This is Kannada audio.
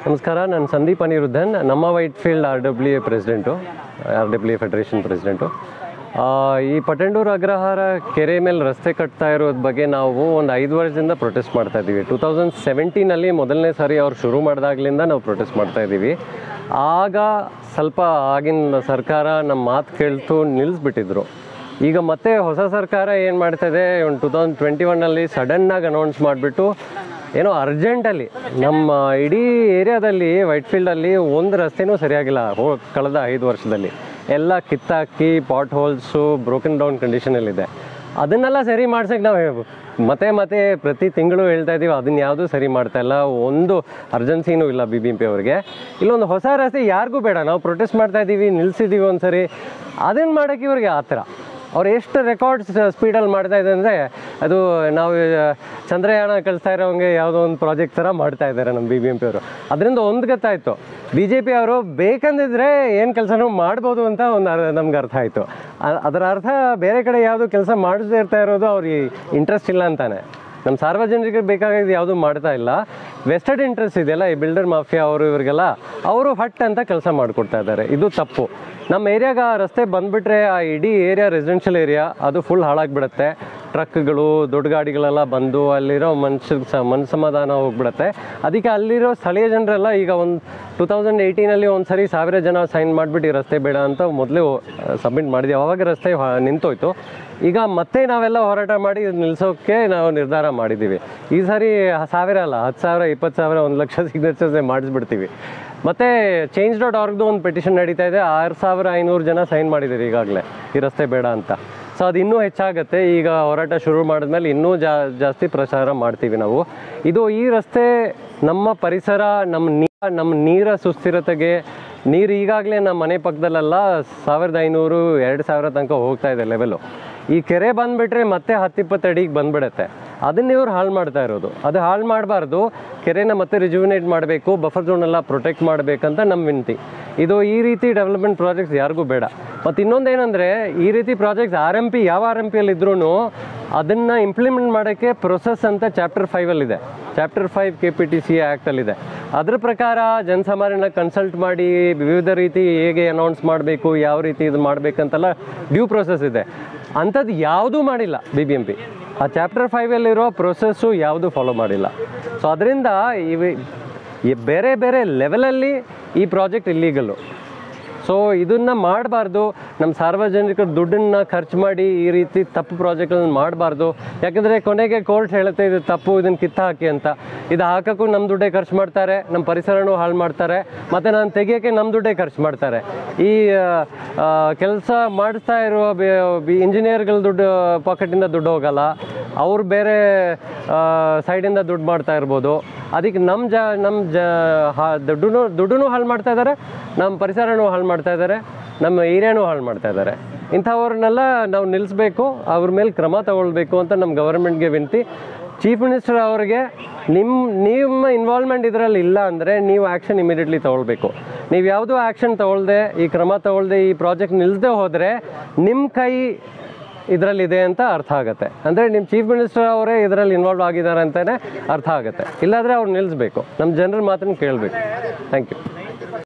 ನಮಸ್ಕಾರ ನಾನು ಸಂದೀಪ್ ಅನಿರುದ್ಧನ್ ನಮ್ಮ Whitefield R W A president R W A federation president ಆ, ಈ ಪಟಂಡೂರು ಅಗ್ರಹಾರ ಕೆರೆ ಮೇಲೆ ರಸ್ತೆ ಕಟ್ತಾ ಇರೋದ್ರ ಬಗ್ಗೆ ನಾವು ಒಂದು ಐದು ವರ್ಷದಿಂದ ಪ್ರೊಟೆಸ್ಟ್ ಮಾಡ್ತಾ ಇದ್ದೀವಿ ಟೂ ತೌಸಂಡ್ ಸೆವೆಂಟೀನಲ್ಲಿ ಮೊದಲನೇ ಸಾರಿ ಅವ್ರು ಶುರು ಮಾಡಿದಾಗಲಿಂದ ನಾವು ಪ್ರೊಟೆಸ್ಟ್ ಮಾಡ್ತಾ ಇದ್ದೀವಿ ಆಗ ಸ್ವಲ್ಪ ಆಗಿನ ಸರ್ಕಾರ ನಮ್ಮ ಮಾತು ಕೇಳ್ತು ನಿಲ್ಲಿಸ್ಬಿಟ್ಟಿದ್ರು ಈಗ ಮತ್ತೆ ಹೊಸ ಸರ್ಕಾರ ಏನು ಮಾಡ್ತಾ ಇದೆ ಒಂದು ಟೂ ತೌಸಂಡ್ ಟ್ವೆಂಟಿ ಒನ್ನಲ್ಲಿ ಸಡನ್ನಾಗಿ ಅನೌನ್ಸ್ ಮಾಡಿಬಿಟ್ಟು ಏನೋ ಅರ್ಜೆಂಟಲ್ಲಿ ನಮ್ಮ ಇಡೀ ಏರಿಯಾದಲ್ಲಿ ವೈಟ್ ಫೀಲ್ಡಲ್ಲಿ ಒಂದು ರಸ್ತೆನೂ ಸರಿಯಾಗಿಲ್ಲ ಹೋ ಕಳೆದ ಐದು ವರ್ಷದಲ್ಲಿ ಎಲ್ಲ ಕಿತ್ತಾಕಿ ಪಾಟ್ ಹೋಲ್ಸು ಬ್ರೋಕನ್ ಡೌನ್ ಕಂಡೀಷನಲ್ಲಿದೆ ಅದನ್ನೆಲ್ಲ ಸರಿ ಮಾಡ್ಸಕ್ಕೆ ನಾವು ಮತ್ತೆ ಮತ್ತೆ ಪ್ರತಿ ತಿಂಗಳು ಹೇಳ್ತಾ ಇದ್ದೀವಿ ಅದನ್ನ ಯಾವುದೂ ಸರಿ ಮಾಡ್ತಾ ಇಲ್ಲ ಒಂದು ಅರ್ಜೆನ್ಸಿನೂ ಇಲ್ಲ ಬಿ ಬಿ ಎಂ ಪಿ ಅವ್ರಿಗೆ ಇಲ್ಲೊಂದು ಹೊಸ ರಸ್ತೆ ಯಾರಿಗೂ ಬೇಡ ನಾವು ಪ್ರೊಟೆಸ್ಟ್ ಮಾಡ್ತಾ ಇದ್ದೀವಿ ನಿಲ್ಲಿಸಿದ್ದೀವಿ ಒಂದು ಸರಿ ಅದನ್ನು ಮಾಡೋಕ್ಕೆ ಇವ್ರಿಗೆ ಆ ಥರ ಅವ್ರು ಎಷ್ಟು ರೆಕಾರ್ಡ್ಸ್ ಸ್ಪೀಡಲ್ಲಿ ಮಾಡ್ತಾ ಇದೆ ಅಂದರೆ ಅದು ನಾವು ಆ, ಚಂದ್ರಯಾನ ಕಳಿಸ್ತಾ ಇರೋಂಗೆ ಯಾವುದೋ ಒಂದು ಪ್ರಾಜೆಕ್ಟ್ ಥರ ಮಾಡ್ತಾ ಇದ್ದಾರೆ ನಮ್ಮ ಬಿ ಬಿ ಎಂ ಪಿ ಅವರು ಅದರಿಂದ ಒಂದು ಗೊತ್ತಾಯಿತು ಬಿ ಜೆ ಪಿ ಅವರು ಬೇಕಂದಿದ್ರೆ ಏನು ಕೆಲಸನೂ ಮಾಡ್ಬೋದು ಅಂತ ಒಂದು ಅರ್ ನಮ್ಗೆ ಅರ್ಥ ಆಯಿತು ಅದರ ಅರ್ಥ ಬೇರೆ ಕಡೆ ಯಾವುದು ಕೆಲಸ ಮಾಡಿಸದೇ ಇರ್ತಾ ಇರೋದು ಅವ್ರಿಗೆ ಇಂಟ್ರೆಸ್ಟ್ ಇಲ್ಲ ಅಂತಾನೆ ನಮ್ಮ ಸಾರ್ವಜನಿಕರಿಗೆ ಬೇಕಾಗಿದ್ದು ಯಾವುದೂ ಮಾಡ್ತಾ ಇಲ್ಲ ವೆಸ್ಟೆಡ್ ಇಂಟ್ರೆಸ್ಟ್ ಇದೆಯಲ್ಲ ಈ ಬಿಲ್ಡರ್ ಮಾಫಿಯಾ ಅವರು ಇವ್ರಿಗೆಲ್ಲ ಅವರು ಹಟ್ ಅಂತ ಕೆಲಸ ಮಾಡಿಕೊಡ್ತಾ ಇದ್ದಾರೆ ಇದು ತಪ್ಪು ನಮ್ಮ ಏರಿಯಾಗ ಆ ರಸ್ತೆ ಬಂದುಬಿಟ್ರೆ ಆ ಇಡೀ ಏರಿಯಾ ರೆಸಿಡೆನ್ಷಿಯಲ್ ಏರಿಯಾ ಅದು ಫುಲ್ ಹಾಳಾಗಿಬಿಡುತ್ತೆ ಟ್ರಕ್ಗಳು ದೊಡ್ಡ ಗಾಡಿಗಳೆಲ್ಲ ಬಂದು ಅಲ್ಲಿರೋ ಮನುಷ್ಯಗೆ ಸ ಮನ್ ಸಮಾಧಾನ ಹೋಗ್ಬಿಡುತ್ತೆ ಅದಕ್ಕೆ ಅಲ್ಲಿರೋ ಸ್ಥಳೀಯ ಜನರೆಲ್ಲ ಈಗ ಒಂದು ಟೂ ತೌಸಂಡ್ ಏಯ್ಟೀನಲ್ಲಿ ಒಂದು ಸರಿ ಸಾವಿರ ಜನ ಸೈನ್ ಮಾಡಿಬಿಟ್ಟು ಈ ರಸ್ತೆ ಬೇಡ ಅಂತ ಮೊದಲೇ ಸಬ್ಮಿಟ್ ಮಾಡಿದ್ವಿ ಅವಾಗ ರಸ್ತೆ ಹ- ನಿಂತೋಯ್ತು ಈಗ ಮತ್ತೆ ನಾವೆಲ್ಲ ಹೋರಾಟ ಮಾಡಿ ಇದ್ ನಿಲ್ಸೋಕ್ಕೆ ನಾವು ನಿರ್ಧಾರ ಮಾಡಿದ್ದೀವಿ ಈ ಸಾರಿ ಸಾವಿರ ಅಲ್ಲ ಹತ್ತು ಸಾವಿರ ಇಪ್ಪತ್ತು ಸಾವಿರ ಒಂದು ಲಕ್ಷ ಸಿಗ್ನೇಚರ್ಸ್ ಮಾಡಿಸ್ಬಿಡ್ತೀವಿ ಮತ್ತು ಚೇಂಜ್ ಡಾಟ್ ಆರ್ಗ್ದು ಒಂದು ಪೆಟಿಷನ್ ನಡೀತಾ ಇದೆ ಆರು ಸಾವಿರ ಐನೂರು ಜನ ಸೈನ್ ಮಾಡಿದ್ದೀರಿ ಈಗಾಗಲೇ ಈ ರಸ್ತೆ ಬೇಡ ಅಂತ ಸೊ ಅದು ಇನ್ನೂ ಹೆಚ್ಚಾಗುತ್ತೆ ಈಗ ಹೋರಾಟ ಶುರು ಮಾಡಿದ್ಮೇಲೆ ಇನ್ನೂ ಜಾ ಜಾಸ್ತಿ ಪ್ರಚಾರ ಮಾಡ್ತೀವಿ ನಾವು ಇದು ಈ ರಸ್ತೆ ನಮ್ಮ ಪರಿಸರ ನಮ್ಮ ನೀ ನಮ್ಮ ನೀರ ಸುಸ್ಥಿರತೆಗೆ ನೀರು ಈಗಾಗಲೇ ನಮ್ಮ ಮನೆ ಪಕ್ಕದಲ್ಲೆಲ್ಲ ಸಾವಿರದ ಐನೂರು ಎರಡು ಸಾವಿರ ತನಕ ಹೋಗ್ತಾ ಇದೆ ಲೆವೆಲು ಈ ಕೆರೆ ಬಂದುಬಿಟ್ರೆ ಮತ್ತೆ ಹತ್ತಿಪ್ಪತ್ತು ಅಡಿಗೆ ಬಂದ್ಬಿಡುತ್ತೆ ಅದನ್ನ ಇವ್ರು ಹಾಳು ಮಾಡ್ತಾ ಇರೋದು ಅದು ಹಾಳು ಮಾಡಬಾರ್ದು ಕೆರೆನ ಮತ್ತೆ ರಿಜುವಿನೇಟ್ ಮಾಡಬೇಕು ಬಫರ್ ಝೋನೆಲ್ಲ ಪ್ರೊಟೆಕ್ಟ್ ಮಾಡಬೇಕಂತ ನಮ್ಮ ವಿನಂತಿ ಇದು ಈ ರೀತಿ ಡೆವಲಪ್ಮೆಂಟ್ ಪ್ರಾಜೆಕ್ಟ್ಸ್ ಯಾರಿಗೂ ಬೇಡ ಮತ್ತು ಇನ್ನೊಂದೇನೆಂದರೆ ಈ ರೀತಿ ಪ್ರಾಜೆಕ್ಟ್ಸ್ ಆರ್ ಎಮ್ ಪಿ ಯಾವ ಆರ್ ಎಮ್ ಪಿಯಲ್ಲಿ ಇದ್ರೂ ಅದನ್ನು ಇಂಪ್ಲಿಮೆಂಟ್ ಮಾಡೋಕ್ಕೆ ಪ್ರೊಸೆಸ್ ಅಂತ ಚಾಪ್ಟರ್ ಫೈವಲ್ಲಿದೆ chapter five K P T C ಆ್ಯಕ್ಟಲ್ಲಿದೆ ಅದ್ರ ಪ್ರಕಾರ ಜನಸಾಮಾನ್ಯನ ಕನ್ಸಲ್ಟ್ ಮಾಡಿ ವಿವಿಧ ರೀತಿ ಹೇಗೆ ಅನೌನ್ಸ್ ಮಾಡಬೇಕು ಯಾವ ರೀತಿ ಇದು ಮಾಡಬೇಕಂತೆಲ್ಲ ಡ್ಯೂ ಪ್ರೊಸೆಸ್ ಇದೆ ಅಂಥದ್ದು ಯಾವುದೂ ಮಾಡಿಲ್ಲ ಬಿ ಬಿ ಎಂ ಪಿ ಆ ಚಾಪ್ಟರ್ ಫೈವಲ್ಲಿರೋ ಪ್ರೊಸೆಸ್ಸು ಯಾವುದೂ ಫಾಲೋ ಮಾಡಿಲ್ಲ ಸೊ ಅದರಿಂದ ಇವಿ ಈ ಬೇರೆ ಬೇರೆ ಲೆವೆಲಲ್ಲಿ ಈ ಪ್ರಾಜೆಕ್ಟ್ ಇಲ್ಲೀಗಲ್ಲು ಸೊ ಇದನ್ನು ಮಾಡಬಾರ್ದು ನಮ್ಮ ಸಾರ್ವಜನಿಕರ ದುಡ್ಡನ್ನು ಖರ್ಚು ಮಾಡಿ ಈ ರೀತಿ ತಪ್ಪು ಪ್ರಾಜೆಕ್ಟ್ಗಳನ್ನ ಮಾಡಬಾರ್ದು ಯಾಕಂದರೆ ಕೊನೆಗೆ ಕೋರ್ಟ್ ಹೇಳುತ್ತೆ ಇದು ತಪ್ಪು ಇದನ್ನು ಕಿತ್ತು ಹಾಕಿ ಅಂತ ಇದು ಹಾಕೋಕ್ಕೂ ನಮ್ಮ ದುಡ್ಡೇ ಖರ್ಚು ಮಾಡ್ತಾರೆ ನಮ್ಮ ಪರಿಸರನೂ ಹಾಳು ಮಾಡ್ತಾರೆ ಮತ್ತು ನಾನು ತೆಗಿಯೋಕ್ಕೆ ನಮ್ಮ ದುಡ್ಡೇ ಖರ್ಚು ಮಾಡ್ತಾರೆ ಈ ಕೆಲಸ ಮಾಡಿಸ್ತಾ ಇರುವ ಇಂಜಿನಿಯರ್ಗಳ ದುಡ್ಡು ಪಾಕೆಟಿಂದ ದುಡ್ಡು ಹೋಗಲ್ಲ ಅವ್ರು ಬೇರೆ ಸೈಡಿಂದ ದುಡ್ಡು ಮಾಡ್ತಾ ಇರ್ಬೋದು ಅದಕ್ಕೆ ನಮ್ಮ ಜ ನಮ್ಮ ಜ ಹಾ ದುಡ್ಡು ದುಡ್ಡು ಹಾಳು ಮಾಡ್ತಾ ಇದ್ದಾರೆ ನಮ್ಮ ಪರಿಸರನೂ ಹಾಳು ಮಾಡ್ತಾ ಇದ್ದಾರೆ ನಮ್ಮ ಏರಿಯಾನೂ ಹಾಳು ಮಾಡ್ತಾ ಇದ್ದಾರೆ ಇಂಥವ್ರನ್ನೆಲ್ಲ ನಾವು ನಿಲ್ಲಿಸ್ಬೇಕು ಅವ್ರ ಮೇಲೆ ಕ್ರಮ ತಗೊಳ್ಬೇಕು ಅಂತ ನಮ್ಮ ಗವರ್ಮೆಂಟ್ಗೆ ವಿನಂತಿ ಚೀಫ್ ಮಿನಿಸ್ಟರ್ ಅವರಿಗೆ ನಿಮ್ಮ ನಿಮ್ಮ ಇನ್ವಾಲ್ವ್ಮೆಂಟ್ ಇದರಲ್ಲಿ ಇಲ್ಲ ಅಂದರೆ ನೀವು ಆ್ಯಕ್ಷನ್ ಇಮಿಡಿಯೇಟ್ಲಿ ತೊಗೊಳ್ಬೇಕು ನೀವು ಯಾವುದೂ ಆ್ಯಕ್ಷನ್ ತೊಗೊಳ್ದೆ ಈ ಕ್ರಮ ತೊಗೊಳ್ದೆ ಈ ಪ್ರಾಜೆಕ್ಟ್ ನಿಲ್ಲಿಸದೆ ಹೋದರೆ ನಿಮ್ಮ ಕೈ ಇದರಲ್ಲಿದೆ ಅಂತ ಅರ್ಥ ಆಗುತ್ತೆ ಅಂದರೆ ನಿಮ್ಮ ಚೀಫ್ ಮಿನಿಸ್ಟರ್ ಅವರೇ ಇದರಲ್ಲಿ ಇನ್ವಾಲ್ವ್ ಆಗಿದ್ದಾರೆ ಅಂತಲೇ ಅರ್ಥ ಆಗುತ್ತೆ ಇಲ್ಲಾಂದರೆ ಅವ್ರು ನಿಲ್ಲಿಸ್ಬೇಕು ನಮ್ಮ ಜನರ ಮಾತನ್ನು ಕೇಳಬೇಕು ಥ್ಯಾಂಕ್ ಯು